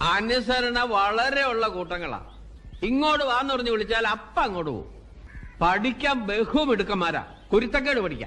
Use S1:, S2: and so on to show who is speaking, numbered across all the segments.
S1: അനുസരണ വളരെ ഉള്ള കൂട്ടങ്ങളാ ഇങ്ങോട്ട് വാന്ന് പറഞ്ഞ് വിളിച്ചാൽ അപ്പ അങ്ങോട്ട് പോകും പഠിക്കാൻ ബഹുമിടുക്കന്മാരാ കുരുത്തക്കേട് പഠിക്കാൻ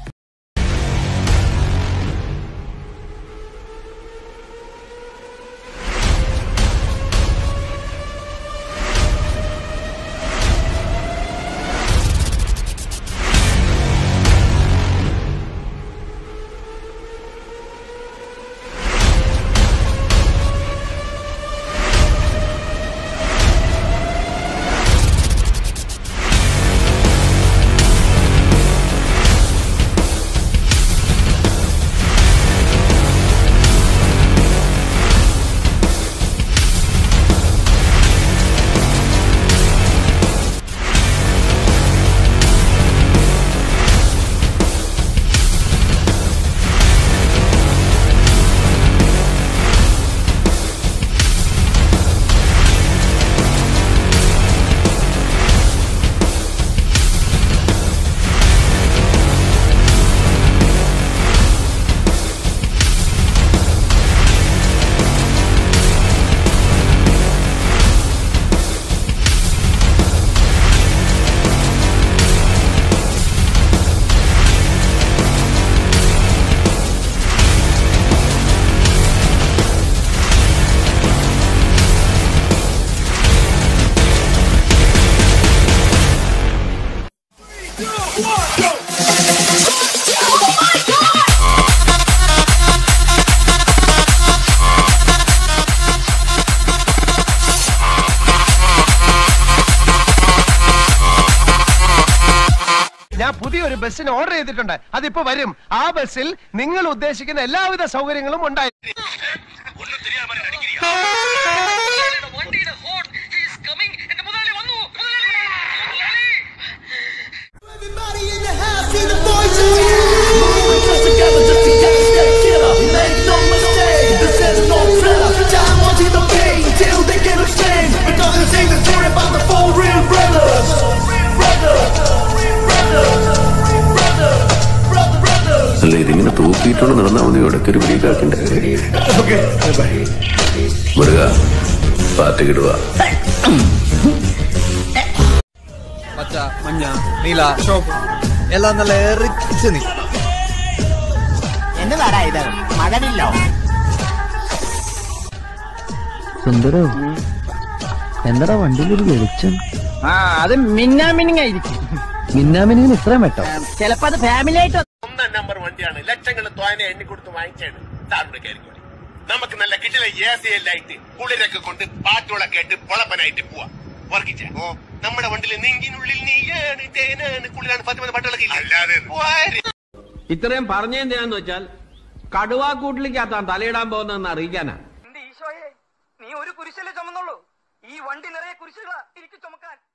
S2: ഞാൻ പുതിയൊരു ബസ്സിന് ഓർഡർ ചെയ്തിട്ടുണ്ട് അതിപ്പോ വരും ആ ബസ്സിൽ നിങ്ങൾ ഉദ്ദേശിക്കുന്ന എല്ലാവിധ സൗകര്യങ്ങളും ഉണ്ടായി
S3: വണ്ടിയുടെ ഹോൺ ഈസ് കമ്മിങ് എന്റെ മുതലാളി വന്നു മുതലാളി മുതലാളി
S4: Everybody in the house, see the boys in the house. Just together, just to catch that killer. Make no mistake, this is no thriller. Time wanting the pain till they can explain. But nothing sing the story about the four real brothers. Brothers, brothers, brothers, brother, brothers.
S5: അല്ല ഇതിങ്ങനെ തൂക്കിയിട്ടോണ്ട് നടന്നാൽ മതി ഇടയ്ക്കൊരു ബ്രേക്കാക്കണ്ടേ മുരുക പാറ്റ് കിടുക
S6: പച്ച മഞ്ഞ നീല ചുവപ്പ് എല്ലാം നല്ല എറിച്ച് നിൽക്കും
S7: എന്നതാടാ ഇത് മഴവില്ലോ
S8: സുന്ദരോ എന്താടാ വണ്ടിയിലൊരു വെളിച്ചം
S7: ആ അത് മിന്നാമിനിങ്ങായിരിക്കും
S8: മിന്നാമിനിങ്ങിന് ഇത്രയും വെട്ടോ
S7: ചിലപ്പോ അത് ഫാമിലി ആയിട്ട്
S9: ഒന്നാം നമ്പർ വണ്ടിയാണ് ലക്ഷങ്ങൾ തോനെ എണ്ണി കൊടുത്ത് വാങ്ങിച്ചാണ് സാറിന്റെ കയറിക്കോളി നമുക്ക് നല്ല കിട്ടില്ല എ സി എല്ലായിട്ട് കുളിരൊക്കെ കൊണ്ട് പാട്ടുകളെ കേട്ട് പൊളപ്പനായിട്ട് പോവാ വർക്കിച്ച നമ്മുടെ വണ്ടിയിൽ നെങ്കിനുള്ളിൽ നീയാണ് തേനാണ് കുളിരാണ് പത്ത് പത്ത് പാട്ടുകളൊക്കെ ഇല്ലേ? അല്ലാതെ
S1: ഇത്രയും പറഞ്ഞെന്തിനാന്ന് വെച്ചാൽ കടുവാക്കൂട്ടിലേക്കകത്താണ് തലയിടാൻ പോകുന്നതെന്ന് അറിയിക്കാനാ
S3: എന്റെ ഈശോയെ നീ ഒരു കുരിശല്ലേ ചുമന്നുള്ളൂ ഈ വണ്ടി നിറയെ കുരിശുകളാ എനിക്ക് ചുമക്കാൻ